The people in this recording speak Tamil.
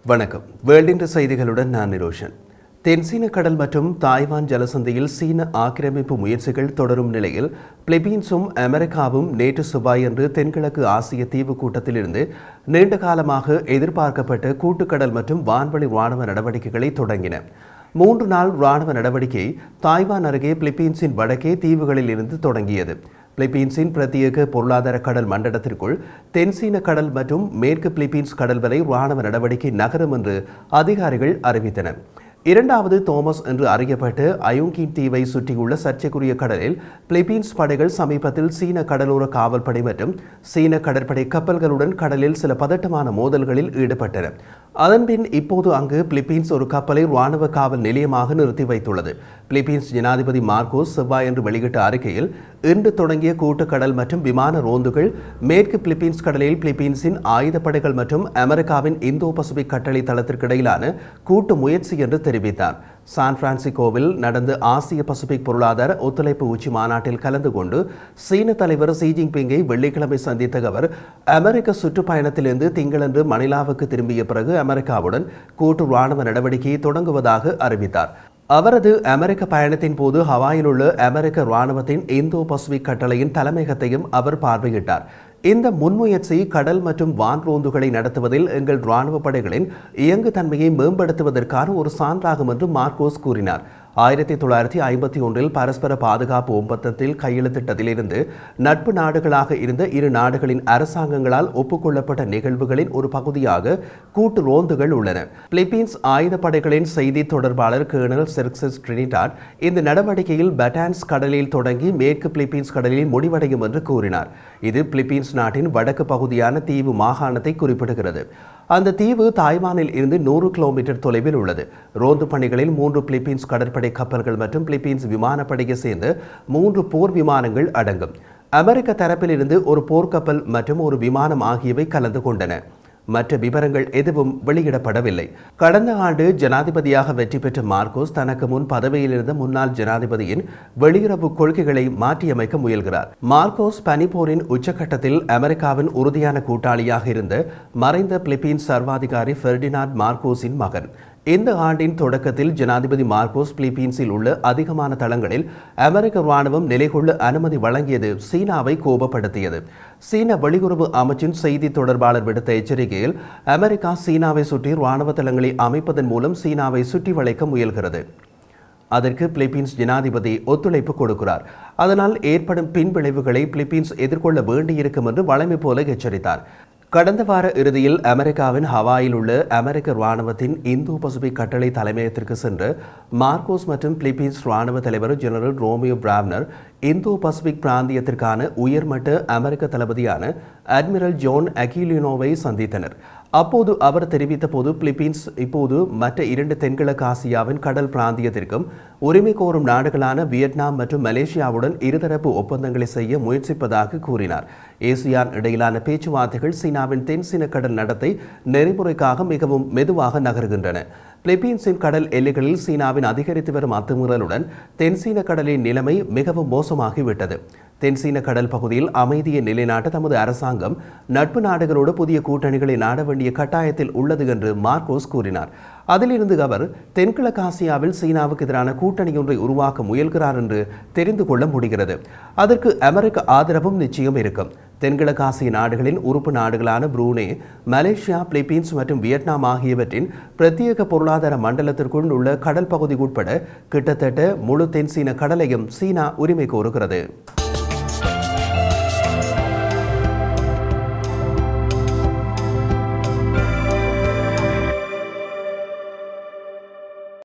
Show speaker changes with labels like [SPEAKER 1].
[SPEAKER 1] வணக்கம் வேர்ல்டின் செய்திகளுடன் நான் நிரோஷன் தென்சீன கடல் மற்றும் தாய்வான் ஜலசந்தியில் சீன ஆக்கிரமிப்பு முயற்சிகள் தொடரும் நிலையில் பிலிப்பீன்ஸும் அமெரிக்காவும் நேற்று செவ்வாயன்று தென்கிழக்கு ஆசிய தீவு கூட்டத்திலிருந்து நீண்ட காலமாக எதிர்பார்க்கப்பட்ட கூட்டுக்கடல் மற்றும் வான்வழி ராணுவ நடவடிக்கைகளை தொடங்கின மூன்று நாள் ராணுவ நடவடிக்கை தாய்வான் அருகே பிலிப்பீன்ஸின் வடக்கே தீவுகளில் இருந்து தொடங்கியது பிலிப்பீன்ஸின் பிரத்யேக பொருளாதார கடல் மண்டலத்திற்குள் தென்சீன கடல் மற்றும் மேற்கு பிலிப்பீன்ஸ் கடல் வரை ராணுவ நடவடிக்கை நகரும் என்று அதிகாரிகள் அறிவித்தனர் இரண்டாவது தோமஸ் என்று அறியப்பட்ட அயுங்கின் தீவை சுற்றியுள்ள சர்ச்சைக்குரிய கடலில் பிலிப்பீன்ஸ் படைகள் சமீபத்தில் சீன கடலோர காவல்படை மற்றும் சீன கடற்படை கப்பல்களுடன் கடலில் சில பதட்டமான மோதல்களில் ஈடுபட்டன அதன்பின் இப்போது அங்கு பிலிப்பீன்ஸ் ஒரு கப்பலை ராணுவ காவல் நிலையமாக நிறுத்தி வைத்துள்ளது பிலிப்பீன்ஸ் ஜனாதிபதி மார்கோஸ் செவ்வாயன்று வெளியிட்ட அறிக்கையில் இன்று தொடங்கிய கூட்டுக்கடல் மற்றும் விமான ரோந்துகள் மேற்கு பிலிப்பீன்ஸ் கடலில் பிலிப்பீன்ஸின் ஆயுதப்படைகள் மற்றும் அமெரிக்காவின் இந்தோ பசிபிக் கட்டளை தளத்திற்கு இடையிலான கூட்டு முயற்சி என்று தெரிவித்தார் சான் பிரான்சிஸ்கோவில் நடந்த ஆசிய பசிபிக் பொருளாதார ஒத்துழைப்பு உச்சி மாநாட்டில் கலந்து கொண்டு சீன தலைவர் ஷி ஜின்பிங்கை வெள்ளிக்கிழமை சந்தித்த அவர் அமெரிக்க சுற்றுப்பயணத்திலிருந்து திங்களன்று மணிலாவுக்கு திரும்பிய பிறகு அமெரிக்காவுடன் கூட்டு ராணுவ நடவடிக்கையை தொடங்குவதாக அறிவித்தார் அவரது அமெரிக்க பயணத்தின் போது ஹவாயில் உள்ள அமெரிக்க ராணுவத்தின் இந்தோ பசிபிக் கட்டளையின் தலைமையகத்தையும் அவர் பார்வையிட்டார் இந்த முன்முயற்சி கடல் மற்றும் வான் ரோந்துகளை நடத்துவதில் எங்கள் ராணுவ படைகளின் இயங்குத்தன்மையை மேம்படுத்துவதற்கான ஒரு சான்றாகும் என்று மார்க்கோஸ் கூறினார் ஆயிரத்தி தொள்ளாயிரத்தி ஐம்பத்தி ஒன்றில் பரஸ்பர பாதுகாப்பு ஒப்பந்தத்தில் கையெழுத்திட்டதிலிருந்து நட்பு நாடுகளாக இருந்த இரு நாடுகளின் அரசாங்கங்களால் ஒப்புக்கொள்ளப்பட்ட நிகழ்வுகளின் ஒரு பகுதியாக கூட்டு ரோந்துகள் உள்ளன பிலிப்பீன்ஸ் ஆயுதப்படைகளின் செய்தி தொடர்பாளர் கேர்னல் செர்க்சஸ் ட்ரினிடாட் இந்த நடவடிக்கையில் பட்டான்ஸ் கடலில் தொடங்கி மேற்கு பிலிப்பீன்ஸ் கடலில் முடிவடையும் என்று கூறினார் இது பிலிப்பீன்ஸ் நாட்டின் வடக்கு பகுதியான தீவு மாகாணத்தை குறிப்பிடுகிறது அந்த தீவு தாய்வானில் இருந்து நூறு கிலோமீட்டர் தொலைவில் உள்ளது ரோந்து பணிகளில் மூன்று பிலிப்பீன்ஸ் கடற்படை கப்பல்கள் மற்றும் பிலிப்பீன்ஸ் விமானப்படையை சேர்ந்து மூன்று போர் விமானங்கள் அடங்கும் அமெரிக்க தரப்பிலிருந்து ஒரு போர்க்கப்பல் மற்றும் ஒரு விமானம் ஆகியவை கலந்து கொண்டன மற்ற விவரங்கள் எதுவும் வெளியிடப்படவில்லை கடந்த ஆண்டு ஜனாதிபதியாக வெற்றி பெற்ற மார்கோஸ் தனக்கு முன் பதவியில் இருந்த முன்னாள் ஜனாதிபதியின் வெளியுறவு கொள்கைகளை மாற்றியமைக்க முயல்கிறார் மார்கோஸ் பனிப்போரின் உச்சகட்டத்தில் அமெரிக்காவின் உறுதியான கூட்டாளியாக இருந்த மறைந்த பிலிப்பீன்ஸ் சர்வாதிகாரி ஃபெர்டினாண்ட் மார்கோஸின் மகன் இந்த ஆண்டின் தொடக்கத்தில் ஜனாதிபதி மார்கோஸ் பிலிப்பீன்ஸில் உள்ள அதிகமான தளங்களில் அமெரிக்க ராணுவம் நிலைகொள்ள அனுமதி வழங்கியது சீனாவை கோபப்படுத்தியது சீன வெளியுறவு அமைச்சின் செய்தி தொடர்பாளர் விடுத்த எச்சரிக்கையில் அமெரிக்கா சீனாவை சுற்றி ராணுவ தளங்களை அமைப்பதன் மூலம் சீனாவை சுற்றி வளைக்க முயல்கிறது அதற்கு பிலிப்பீன்ஸ் ஜனாதிபதி ஒத்துழைப்பு கொடுக்கிறார் அதனால் ஏற்படும் பின்விளைவுகளை பிலிப்பீன்ஸ் எதிர்கொள்ள வேண்டியிருக்கும் என்று வழமை போல எச்சரித்தார் கடந்த வார இறுதியில் அமெரிக்காவின் ஹவாயில் உள்ள அமெரிக்க ராணுவத்தின் இந்தோ பசிபிக் கட்டளை தலைமையகத்திற்கு சென்று மார்கோஸ் மற்றும் பிலிப்பீன்ஸ் ராணுவ தலைவர் general Romeo Brawner Indo Pacific பிராந்தியத்திற்கான உயர்மட்ட அமெரிக்க தளபதியான அட்மிரல் ஜோன் அகிலினோவை சந்தித்தனர் அப்போது அவர் தெரிவித்த போது பிலிப்பீன்ஸ் இப்போது மற்ற இரண்டு தென்கிழக்கு ஆசியாவின் கடல் பிராந்தியத்திற்கும் உரிமை கோரும் நாடுகளான வியட்நாம் மற்றும் மலேசியாவுடன் இருதரப்பு ஒப்பந்தங்களை செய்ய முயற்சிப்பதாக கூறினார் ஏசியான் இடையிலான பேச்சுவார்த்தைகள் சீனாவின் தென்சீன கடல் நடத்தை நெறிமுறைக்காக மிகவும் மெதுவாக நகர்கின்றன பிலிப்பீன்ஸின் கடல் எல்லைகளில் சீனாவின் அதிகரித்து வரும் அத்துமீறலுடன் தென்சீன கடலின் நிலைமை மிகவும் மோசமாகிவிட்டது தென்சீன கடல் பகுதியில் அமைதியை நிலைநாட்ட தமது அரசாங்கம் நட்பு நாடுகளோடு புதிய கூட்டணிகளை நாட வேண்டிய கட்டாயத்தில் உள்ளது என்று மார்கோஸ் கூறினார் அதிலிருந்து அவர் தென்கிழக்கு ஆசியாவில் சீனாவுக்கு எதிரான கூட்டணி ஒன்றை உருவாக்க முயல்கிறார் என்று தெரிந்து கொள்ள முடிகிறது அதற்கு அமெரிக்க ஆதரவும் நிச்சயம் இருக்கும் தென்கிழக்கு ஆசிய நாடுகளின் உறுப்பு நாடுகளான புரூனே மலேசியா பிலிப்பீன்ஸ் மற்றும் வியட்நாம் ஆகியவற்றின் பிரத்யேக பொருளாதார மண்டலத்திற்குள் உள்ள கடல் பகுதி உட்பட கிட்டத்தட்ட முழு தென்சீன கடலையும் சீனா உரிமை கோருகிறது